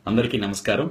అందరికీ నమస్కారం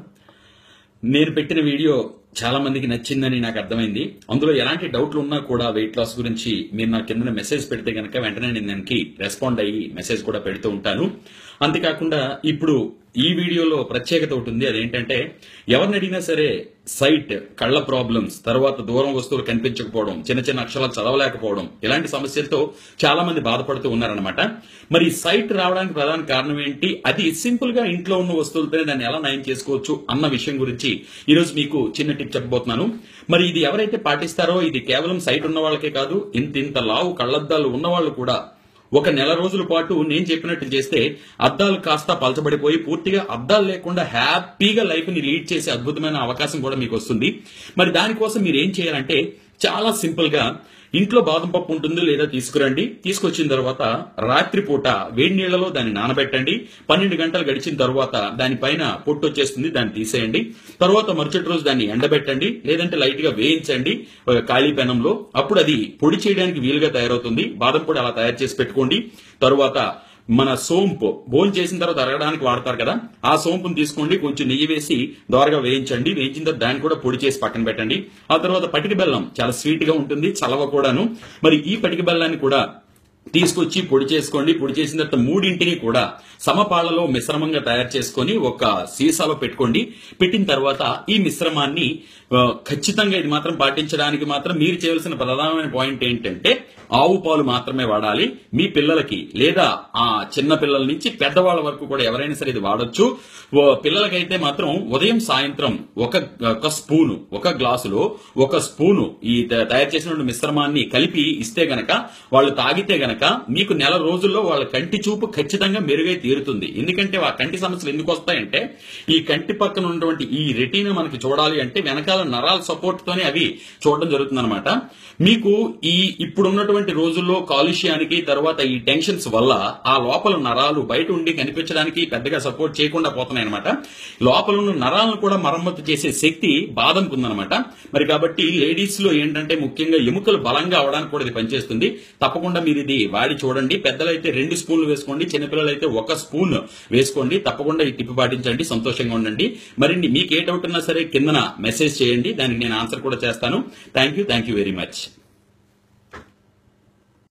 నేను పెట్టిన వీడియో చాలా మందికి నచ్చిందని నాకు అర్థమైంది అందులో ఎలాంటి డౌట్లు ఉన్నా కూడా వెయిట్ లాస్ గురించి మీరు నా కింద మెసేజ్ పెడితే కనుక వెంటనే నేను దానికి రెస్పాండ్ అయ్యి మెసేజ్ కూడా పెడుతూ ఉంటాను అంతేకాకుండా ఇప్పుడు ఈ వీడియోలో ప్రత్యేకత ఒకటి ఉంది అదేంటంటే ఎవరిని అడిగినా సరే సైట్ కళ్ళ ప్రాబ్లమ్స్ తర్వాత దూరం వస్తువులు కనిపించకపోవడం చిన్న చిన్న అక్షరాలు చదవలేకపోవడం ఇలాంటి సమస్యలతో చాలా మంది బాధపడుతూ ఉన్నారనమాట మరి సైట్ రావడానికి ప్రధాన కారణం ఏంటి అది సింపుల్ గా ఇంట్లో ఉన్న వస్తువులతోనే దాన్ని ఎలా నయం చేసుకోవచ్చు అన్న విషయం గురించి ఈ రోజు మీకు చిన్న టిప్ చెప్పబోతున్నాను మరి ఇది ఎవరైతే పాటిస్తారో ఇది కేవలం సైట్ ఉన్న వాళ్ళకే కాదు ఇంత ఇంత లావు కళ్ళద్దాలు ఉన్న వాళ్ళు కూడా ఒక నెల రోజుల పాటు నేను చెప్పినట్టు చేస్తే అద్దాలు కాస్త పలచబడిపోయి పూర్తిగా అద్దాలు లేకుండా హ్యాపీగా లైఫ్ ని లీడ్ చేసే అద్భుతమైన అవకాశం కూడా మీకు వస్తుంది మరి దానికోసం మీరు ఏం చేయాలంటే చాలా సింపుల్ గా ఇంట్లో బాదం పప్పు ఉంటుంది లేదా తీసుకురండి తీసుకొచ్చిన తర్వాత రాత్రిపూట వేడి నీళ్లలో దాన్ని నానబెట్టండి పన్నెండు గంటలు గడిచిన తర్వాత దానిపైన పొట్టు వచ్చేస్తుంది దాన్ని తీసేయండి తర్వాత మరుసటి రోజు దాన్ని ఎండబెట్టండి లేదంటే లైట్ గా వేయించండి ఆ, ఖాళీ పెనంలో అప్పుడు అది పొడి చేయడానికి వీలుగా తయారవుతుంది బాదం పొడి అలా తయారు చేసి పెట్టుకోండి తరువాత మన సోంపు బోన్ చేసిన తర్వాత అరగడానికి వాడతారు కదా ఆ సోంపును తీసుకోండి కొంచెం నెయ్యి వేసి దోరగా వేయించండి వేయించిన తర్వాత దాన్ని కూడా పొడి చేసి పక్కన పెట్టండి ఆ తర్వాత పటిక బెల్లం చాలా స్వీట్ గా ఉంటుంది చలవ కూడాను మరి ఈ పటిక బెల్లాన్ని కూడా తీసుకొచ్చి పొడి చేసుకోండి పొడి చేసిన తర్వాత మూడింటిని కూడా సమపాళ్లలో మిశ్రమంగా తయారు చేసుకొని ఒక సీసాలో పెట్టుకోండి పెట్టిన తర్వాత ఈ మిశ్రమాన్ని ఆ, ఖచ్చితంగా ఇది మాత్రం పాటించడానికి మాత్రం మీరు చేయవలసిన ప్రధానమైన పాయింట్ ఏంటంటే ఆవు పాలు మాత్రమే వాడాలి మీ పిల్లలకి లేదా ఆ చిన్న పిల్లల నుంచి పెద్దవాళ్ళ వరకు కూడా ఎవరైనా సరే ఇది వాడొచ్చు ఓ పిల్లలకైతే మాత్రం ఉదయం సాయంత్రం ఒక ఒక స్పూను ఒక గ్లాసులో ఒక స్పూను ఈ త- తయారు చేసిన మిశ్రమాన్ని కలిపి ఇస్తే గనక వాళ్ళు తాగితే గనక మీకు నెల రోజుల్లో వాళ్ళ కంటి చూపు ఖచ్చితంగా మెరుగై తీరుతుంది ఎందుకంటే ఆ కంటి సమస్యలు ఎందుకు వస్తాయంటే ఈ కంటి పక్కన ఉన్నటువంటి ఈ రెటీనా మనకి చూడాలి అంటే వెనకాల నరాల సపోర్ట్ తోనే అవి చూడడం జరుగుతుంది మీకు ఈ ఇప్పుడున్నటువంటి రోజుల్లో కాలుష్యానికి తర్వాత ఈ టెన్షన్స్ వల్ల ఆ లోపల నరాలు బయట ఉండి కనిపించడానికి పెద్దగా సపోర్ట్ చేయకుండా పోతున్నాయి అనమాట లోపల ఉన్న నరాలను కూడా మరమ్మతు చేసే శక్తి బాదంకు ఉందన్నమాట మరి కాబట్టి లేడీస్ లో ఏంటంటే ముఖ్యంగా ఎముకలు బలంగా అవడానికి కూడా ఇది పనిచేస్తుంది తప్పకుండా మీరు ఇది వాడి చూడండి పెద్దలైతే రెండు స్పూన్లు వేసుకోండి చిన్నపిల్లలైతే ఒక స్పూన్ వేసుకోండి తప్పకుండా ఈ టిప్ పాటించండి సంతోషంగా ఉండండి మరిన్ని మీకు ఏ డౌట్ ఉన్నా సరే కిందన మెసేజ్ చేయండి దానికి నేను ఆన్సర్ కూడా చేస్తాను thank you thank you very much